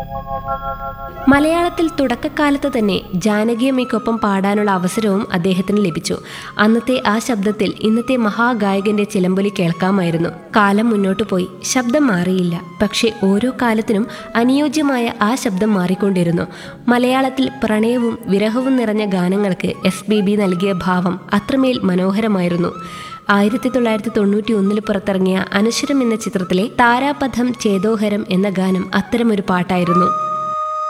മലയാളത്തിൽ തുടക്കകാലത്ത് തന്നെ ജാനകിയമ്മയ്ക്കൊപ്പം പാടാനുള്ള അവസരവും അദ്ദേഹത്തിന് ലഭിച്ചു അന്നത്തെ ആ ശബ്ദത്തിൽ ഇന്നത്തെ മഹാഗായകന്റെ ചിലമ്പൊലി കേൾക്കാമായിരുന്നു കാലം മുന്നോട്ടു പോയി ശബ്ദം മാറിയില്ല പക്ഷേ ഓരോ കാലത്തിനും അനുയോജ്യമായ ആ ശബ്ദം മാറിക്കൊണ്ടിരുന്നു മലയാളത്തിൽ പ്രണയവും വിരഹവും നിറഞ്ഞ ഗാനങ്ങൾക്ക് എസ് ബി ബി നൽകിയ ഭാവം അത്രമേൽ മനോഹരമായിരുന്നു ആയിരത്തി തൊള്ളായിരത്തി തൊണ്ണൂറ്റി ഒന്നിൽ പുറത്തിറങ്ങിയ അനശ്വരം എന്ന ചിത്രത്തിലെ താരാപഥം ചേതോഹരം എന്ന ഗാനം അത്തരമൊരു പാട്ടായിരുന്നു